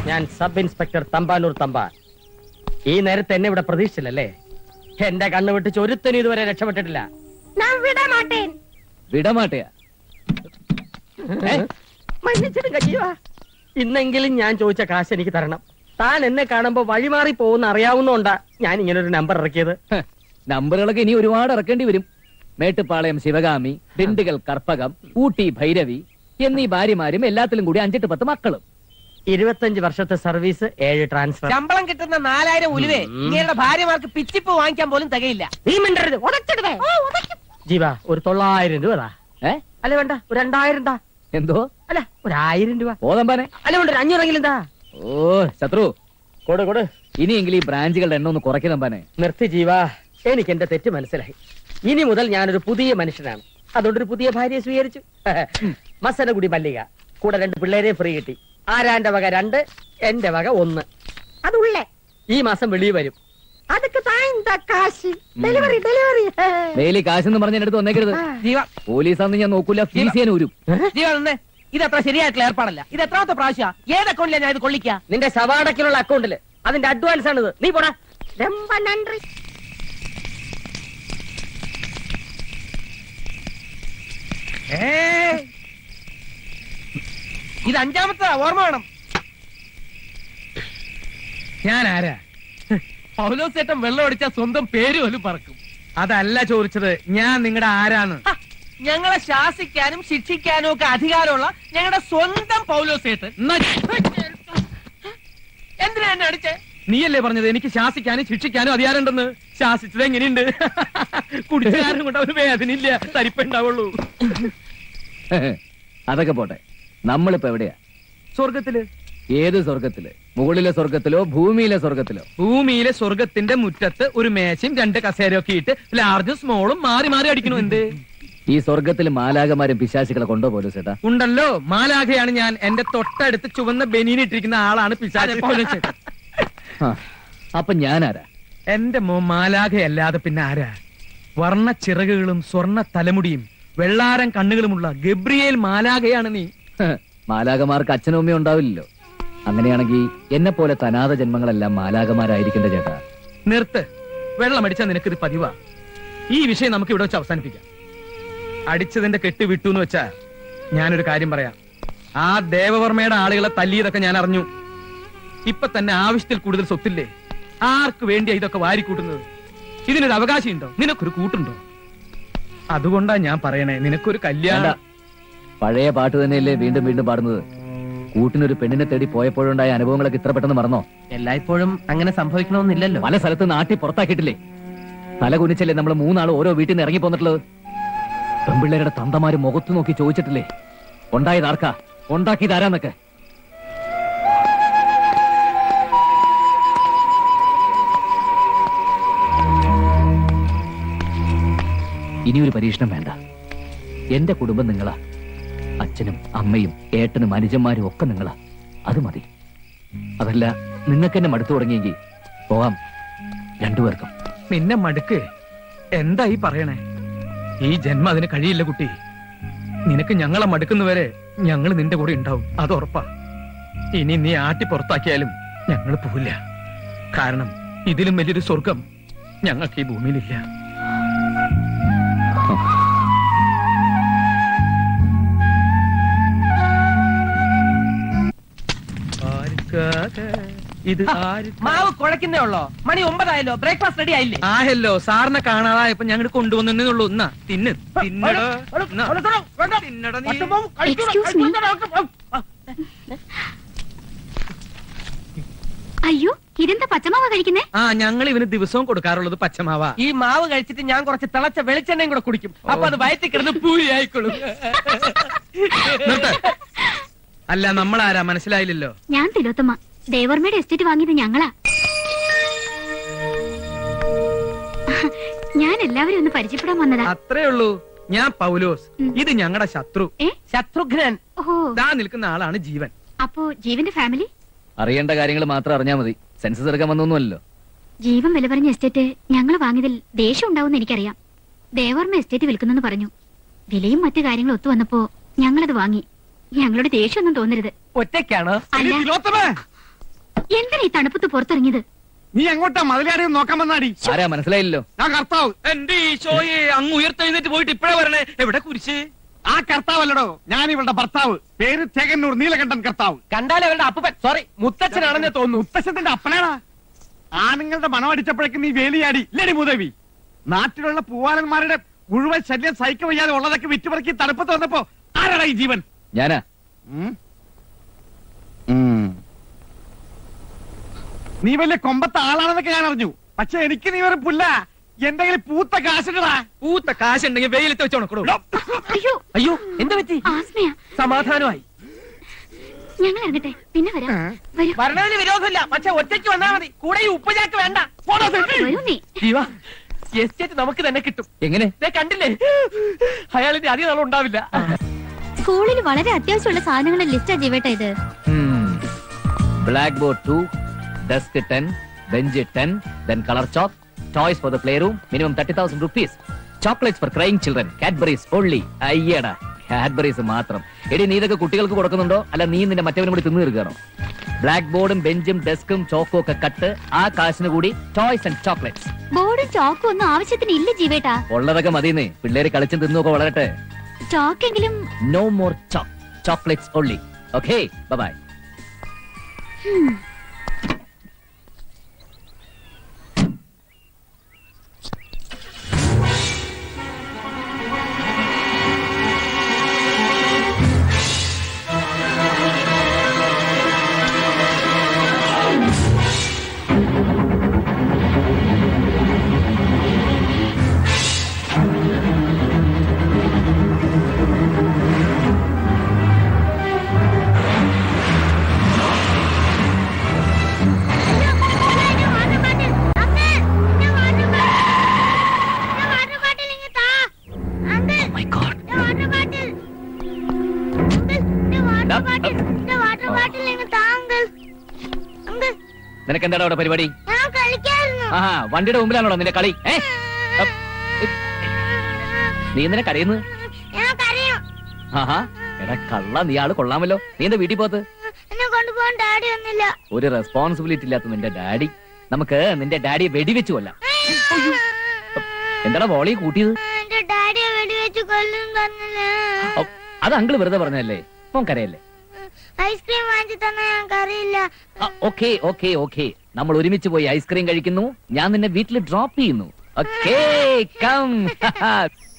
ഞാൻ sub inspector Thampanoor Thampan ഈ നേരത്തെ എന്നെ ഇവിടെ പ്രതീക്ഷിച്ചില്ലല്ലേ എന്റെ കണ്ണു വെട്ടിച്ച് ഒരുത്തനും ഇതുവരെ രക്ഷപ്പെട്ടിട്ടില്ല വിടമാട്ടയാ ഏ? മன்னிച്ചിടുங்க ജീവാ ഇന്നെങ്കിലും ഞാൻ ചോദിച്ച കാശ് എനിക്ക് തരണം താൻ എന്നെ കാണുമ്പോ വഴിമാറി പോകുന്ന അറിയാവുന്നോണ്ടാ ഞാൻ ഇങ്ങനെ ഒരു നമ്പർ ഇറക്കിയത് ഹ, നമ്പറുകളൊക്കെ ഇനി ഒരുപാട് ഇറക്കേണ്ടി വരും മേട്ടുപ്പാളയം ശിവകാമി ദിണ്ടുകൽ കർപ്പകം ഊട്ടി ഭൈരവി എന്നീ ഭാര്യമാരും എല്ലാത്തിലും കൂടി അഞ്ചെട്ട് പത്ത് മക്കളും ഇരുപത്തഞ്ച് വർഷത്തെ സർവീസ് ഏഴ് ട്രാൻസ്ഫർ ശമ്പളം കിട്ടുന്ന നാലായിരം ഉലുവേ ഉം. ഇങ്ങയുടെ ഭാര്യമാർക്ക് പിച്ചിപ്പ് വാങ്ങിക്കാൻ പോലും തികയില്ല നീ മിണ്ടരുത് ഉടച്ചിടുവേ ജീവ ഒരു തൊള്ളായിരം രൂപ താ ഏ അല്ല വേണ്ട ഒരു രണ്ടായിരം താ എന്തോ അല്ല ഒരു ആയിരം രൂപ ഓതമ്പാനെ അല്ല വേണ്ട ഒരു അഞ്ഞൂറെങ്കിലും താ ഓ ശത്രു കൊടു കൊടു ഇനിയെങ്കിലും ഈ ബ്രാഞ്ചുകളുടെ എണ്ണം ഒന്ന് കുറയ്ക്കുന്നമ്പാനെ നിർത്തി ജീവ എനിക്ക് എന്റെ തെറ്റ് മനസ്സിലായി ഇനി മുതൽ ഞാനൊരു പുതിയ മനുഷ്യനാണ് അതുകൊണ്ട് ഒരു പുതിയ ഭാര്യയെ സ്വീകരിച്ചു മസനഗുടി മല്ലിക കൂടെ രണ്ട് പിള്ളേരെ ഫ്രീ കിട്ടി ആരാന്റെ വക രണ്ട് എന്റെ വക ഒന്ന് അതുള്ളേ ഈ മാസം വെളിയിൽ വരും അതൊക്കെ താഴ്ന്ന കാശ് ഡെലിവറി ഡെലിവറി ഡെയിലി കാശെന്ന് പറഞ്ഞ അടുത്ത് വന്നേക്കരുത് ജീവ പോലീസാന്ന് ഞാൻ നോക്കൂല ഫീസ് ചെയ്യാൻ ഊരും ജീവ നിന്ന് ഇത് അത്ര ശരിയായിട്ടുള്ള ഏർപ്പാടല്ല ഇത് എത്രാമത്തെ പ്രാവശ്യ ഏത് അക്കൗണ്ടിലാണ് ഞാൻ ഇത് കൊള്ളിക്ക നിന്റെ സവാടക്കിലുള്ള അക്കൗണ്ടില് അതിന്റെ അഡ്വാൻസ് ആണിത് നീ പോടാ രമ്പ നன்றി ഇത് അഞ്ചാമത്തെ ഓർമ്മ വേണം ഞാൻ ആരാ പൗലോസ് ചേട്ടൻ വെള്ളം അടിച്ചാൽ സ്വന്തം പേര് പോലും പറക്കും അതല്ല ചോദിച്ചത് ഞാൻ നിങ്ങളുടെ ആരാന്ന് ഹ, ഞങ്ങളെ ശാസിക്കാനും ശിക്ഷിക്കാനും ഒക്കെ അധികാരമുള്ള ഞങ്ങളുടെ സ്വന്തം പൗലോസ് ചേട്ടൻ എന്തിനാ എന്നെ അടിച്ചേ നീയല്ലേ പറഞ്ഞത് എനിക്ക് ശാസിക്കാനും ശിക്ഷിക്കാനും അധികാരമുണ്ടെന്ന് ശാസിച്ചത് എങ്ങനെയുണ്ട് കുടിച്ചുകാരൻ കൊണ്ട് അവന് വേദനയില്ല തരിപ്പുണ്ടാവുള്ളൂ അതൊക്കെ പോട്ടെ നമ്മളിപ്പോ എവിടെയാ സ്വർഗത്തില് ഏത് സ്വർഗത്തില് മുകളിലെ സ്വർഗത്തിലോ ഭൂമിയിലെ സ്വർഗത്തിലോ ഭൂമിയിലെ സ്വർഗത്തിന്റെ മുറ്റത്ത് ഒരു മേശയും രണ്ട് കസേരയൊക്കെ ഇട്ട് ലാർജും സ്മോളും മാറി മാറി അടിക്കണു എന്ത് ഈ സ്വർഗത്തിൽ മാലാകമാരും പിശാചികളെ കൊണ്ടോ പോലും ചേട്ടാ ഉണ്ടല്ലോ മാലാഖയാണ് ഞാൻ എന്റെ തൊട്ടടുത്ത് ചുവന്ന ബനീൻ ഇട്ടിരിക്കുന്ന ആളാണ് പിശാച് പൗലോസ് ചേട്ടൻ. ആ, അപ്പൊ ഞാനാരാ എന്റെ മോ മാലാഖയല്ലാതെ പിന്നെ ആരാ വർണ്ണ ചിറകുകളും സ്വർണ്ണ തലമുടിയും വെള്ളാരം കണ്ണുകളുമുള്ള ഗബ്രിയേൽ മാലാഖയാണ് നീ ഹ, മാലാകമാർക്ക് അച്ഛനും അമ്മയും ഉണ്ടാവില്ലല്ലോ അങ്ങനെയാണെങ്കിൽ എന്നെ പോലെ തനാഥ ജന്മങ്ങളെല്ലാം മാലാകമാരായിരിക്കേണ്ട ചേട്ടാ നിർത്ത് വെള്ളമടിച്ചാൽ നിനക്കിത് പതിവാ ഈ വിഷയം നമുക്ക് ഇവിടെ വെച്ച് അവസാനിപ്പിക്കാം അടിച്ചതിന്റെ കെട്ട് വിട്ടു എന്ന് വെച്ചാ ഞാനൊരു കാര്യം പറയാം ആ ദേവവർമ്മയുടെ ആളുകളെ തല്ലിയതൊക്കെ ഞാൻ അറിഞ്ഞു ഇപ്പൊ തന്നെ ആവശ്യത്തിൽ കൂടുതൽ സ്വത്തില്ലേ ആർക്ക് വേണ്ടിയാ ഇതൊക്കെ വാരിക്കൂട്ടുന്നത് ഇതിനൊരു അവകാശമുണ്ടോ നിനക്കൊരു കൂട്ടുണ്ടോ അതുകൊണ്ടാ ഞാൻ പറയണേ നിനക്കൊരു വേണ്ട കല്യാണം പഴയ പാട്ട് തന്നെയല്ലേ വീണ്ടും വീണ്ടും പാടുന്നത് കൂട്ടിനൊരു പെണ്ണിനെ തേടി പോയപ്പോഴുണ്ടായ അനുഭവങ്ങളൊക്കെ ഇത്ര പെട്ടെന്ന് മറന്നോ എല്ലായ്പ്പോഴും അങ്ങനെ സംഭവിക്കണമെന്നില്ലല്ലോ പല സ്ഥലത്ത് നാട്ടി പുറത്താക്കിയിട്ടില്ലേ തല കുനിച്ചല്ലേ നമ്മൾ മൂന്നാൾ ഓരോ വീട്ടിൽ നിന്ന് ഇറങ്ങി പോന്നിട്ടുള്ളത് പെൺപിള്ളേരുടെ തന്തമാര് മുഖത്ത് നോക്കി ചോദിച്ചിട്ടില്ലേ ഉണ്ടായത് ആർക്കാ ഉണ്ടാക്കിയത് ആരാന്നൊക്കെ ഇനിയൊരു പരീക്ഷണം വേണ്ട എന്റെ കുടുംബം നിങ്ങളാ അച്ഛനും അമ്മയും ഏട്ടനും അനുജന്മാരും ഒക്കെ നിങ്ങളാ അത് മതി അതല്ല നിങ്ങൾക്ക് എന്നെ മടുത്തു തുടങ്ങിയെങ്കിൽ പോവാം രണ്ടുപേർക്കും നിന്നെ മടുക്ക് എന്താ ഈ പറയണേ ഈ ജന്മം അതിന് കഴിയില്ല കുട്ടി നിനക്ക് ഞങ്ങളെ മടുക്കുന്നവരെ ഞങ്ങൾ നിന്റെ കൂടെ ഉണ്ടാവും അത് ഉറപ്പാ ഇനി നീ ആട്ടി പുറത്താക്കിയാലും ഞങ്ങൾ പോവില്ല കാരണം ഇതിലും വലിയൊരു സ്വർഗം ഞങ്ങൾക്ക് ഈ ഭൂമിയിലില്ല ആർക്കാക ഇത് ആര് മാവ് കുഴക്കുന്നേ ഉള്ളോ മണി ഒമ്പതായല്ലോ ബ്രേക്ക്ഫാസ്റ്റ് റെഡി ആയില്ലേ ആഹല്ലോ സാറിനെ കാണാതായപ്പോ ഞങ്ങൾ കൊണ്ടുവന്നേ ഉള്ളൂ എന്നാ തിന്ന് തിന്നടോ എന്നാ. തിന്നടാ നീ. Excuse me. അയ്യോ ഇതെന്താ പച്ചമാവ കഴിക്കുന്നേ ആ ഞങ്ങൾ ഇവന് ദിവസവും കൊടുക്കാറുള്ളത് പച്ചമാവാ ഈ മാവ് കഴിച്ചിട്ട് ഞാൻ കുറച്ച് തിളച്ച വെളിച്ചെണ്ണയും കൂടെ കുടിക്കും അപ്പൊ അത് വയറ്റിൽ കിടന്ന് പൂരി ആയിക്കോളും നിർത്ത്. അല്ല നമ്മളാരാ മനസ്സിലായില്ലല്ലോ ഞാൻ തിലോത്തമ്മ ദേവർമ്മയുടെ എസ്റ്റേറ്റ് വാങ്ങിയത് ഞങ്ങളാ ഞാൻ എല്ലാവരും ഒന്ന് പരിചയപ്പെടാൻ വന്നതാ അത്രേ ഉള്ളൂ ഞാൻ പൗലോസ് ഇത് ഞങ്ങളുടെ ശത്രു ഏ ശത്രുഘ്നൻ ഓഹോ ദാ നിൽക്കുന്ന ആളാണ് ജീവൻ അപ്പോ ജീവന്റെ ഫാമിലി അറിയേണ്ട കാര്യങ്ങൾ മാത്രം അറിഞ്ഞാൽ മതി സെൻസസ് എടുക്കാൻ വന്നൊന്നുമല്ലോ ജീവൻ വില പറഞ്ഞ എസ്റ്റേറ്റ് ഞങ്ങൾ വാങ്ങിയതിൽ ദേഷ്യം ഉണ്ടാവും എനിക്കറിയാം ദേവർമ്മ എസ്റ്റേറ്റ് വിൽക്കുന്നെന്ന് പറഞ്ഞു വിലയും മറ്റു കാര്യങ്ങളും ഒത്തു വന്നപ്പോ ഞങ്ങളത് വാങ്ങി ഞങ്ങളുടെ ദേഷ്യമൊന്നും തോന്നരുത് ഒറ്റയ്ക്കാണ് അല്ല എന്തിനാ ഈ തണുപ്പത്ത് പുറത്തിറങ്ങിയത് നീ എങ്ങോട്ടാ മതിലാടി നോക്കാൻ വന്നാടി ആരാ മനസ്സിലായില്ലല്ലോ ഞാൻ കർത്താവ് എന്റെ ഈശോയെ അങ്ങ് ഉയർത്തെഴുന്നേറ്റ് പോയിട്ട് ഇപ്പഴേ വരണേ എവിടെ കുരിശ് ആ കർത്താവല്ലടോ ഞാൻ ഇവളുടെ ഭർത്താവ് പേര് ചേകന്നൂർ നീലകണ്ഠൻ കർത്താവ് കണ്ടാൽ അവരുടെ അപ്പൻ സോറി മുത്തച്ഛനാണെന്ന് തോന്നുന്നു മുത്തശ്ശത്തിന്റെ അപ്പനാടാ ആണുങ്ങളുടെ മണം അടിച്ചപ്പോഴേക്കും നീ വേലിയാടി ഇല്ലടി മുതവി നാട്ടിലുള്ള പൂവാലന്മാരുടെ മുഴുവൻ ശല്യം സഹിക്ക വയ്യാതെ ഉള്ളതൊക്കെ വിറ്റുപറക്കി തണുപ്പത്ത് വന്നപ്പോ ആരാടാ ഈ ജീവൻ ഞാനാ ഉം? ഉം. നീ വലിയ കൊമ്പത്തെ ആളാണെന്നൊക്കെ ഞാൻ അറിഞ്ഞു പക്ഷെ എനിക്ക് നീ ഒരു പുല്ല എന്തെങ്കിലും പൂത്ത കാശിടടാ പൂത്ത കാശുണ്ടെങ്കിൽ വെയിലത്ത് വെച്ച് ഉണക്കടോ അയ്യോ അയ്യോ എന്താ പറ്റി ആസ്മയാ സമാധാനമായി ഞങ്ങൾ ഇറങ്ങട്ടെ പിന്നെ വരാം വരൂ വരണതിന് വിരോധമില്ല പക്ഷെ ഒറ്റയ്ക്ക് വന്നാ മതി കൂടെ ഈ ഉപ്പുചാക്ക് വേണ്ട വരൂ നീ ജീവ എസ്റ്റേറ്റ് നമുക്ക് തന്നെ കിട്ടും എങ്ങനെ ദേ കണ്ടില്ലേ അയാളിന്റെ അധികം നാളും ഉണ്ടാവില്ല സ്കൂളിൽ വളരെ അത്യാവശ്യമുള്ള സാധനങ്ങളുടെ ലിസ്റ്റാ ജീവേട്ട ഇത് black board two desk ten bench ten then colour chalk toys for the play room minimum thirty thousand rupees chocolates for crying children Cadbury's only അയ്യടാ കാഡ്ബറീസ് മാത്രം എടി നീ ഇതൊക്കെ കുട്ടികൾക്ക് കൊടുക്കുന്നുണ്ടോ അല്ല നീ നിന്റെ മറ്റവനും കൂടി തിന്നു തീർക്കണോ ബ്ലാക്ക് ബോർഡും ബെഞ്ചും ഡെസ്കും ചോക്കും ഒക്കെ കട്ട് ആ കാശിന് കൂടി ടോയ്സ് ആൻഡ് ചോക്ലേറ്റ്സ് ബോർഡും ചോക്കും ഒന്നും ആവശ്യത്തിന് ഇല്ല ജീവേട്ടാ ഉള്ളതൊക്കെ മതിയെന്നേ പിള്ളേര് കളിച്ചും തിന്നൊക്കെ വളരട്ടെ ചോക്കെങ്കിലും no more chalk chocolates only okay bye my God നിനക്ക് എന്താണ് അവിടെ പരിപാടി ആഹാ വണ്ടിയുടെ മുമ്പിലാണോ നിന്റെ കളി ഏ അപ്പ്, ഇ- നീ എന്തിനാ കരയുന്നത് ആഹാ എടാ കള്ള നീ ആള് കൊള്ളാമല്ലോ നീ എന്താ വീട്ടിൽ പോത്ത് എന്നെ കൊണ്ടുപോകാൻ ഡാഡി ഒന്നില്ല ഒരു റെസ്പോൺസിബിലിറ്റി ഇല്ലാത്ത നിന്റെ ഡാഡി നമുക്ക് നിന്റെ ഡാഡിയെ വെടിവെച്ച് കൊല്ലാം എന്താടാ വോളി കൂട്ടിയത് എന്റെ ഡാഡിയെ വെടിവെച്ച് കൊല്ലും തന്നില്ല ഓ, അത് അങ്കിള് വെറുതെ പറഞ്ഞല്ലേ മോൻ കരയല്ലേ ഐസ്ക്രീം വാങ്ങിച്ചു തന്നെ ഞങ്ങൾക്കറിയില്ല ഓക്കെ ഓക്കെ ഓക്കെ നമ്മൾ ഒരുമിച്ച് പോയി ഐസ്ക്രീം കഴിക്കുന്നു ഞാൻ നിന്നെ വീട്ടിൽ ഡ്രോപ്പ് ചെയ്യുന്നു ഓക്കേ കം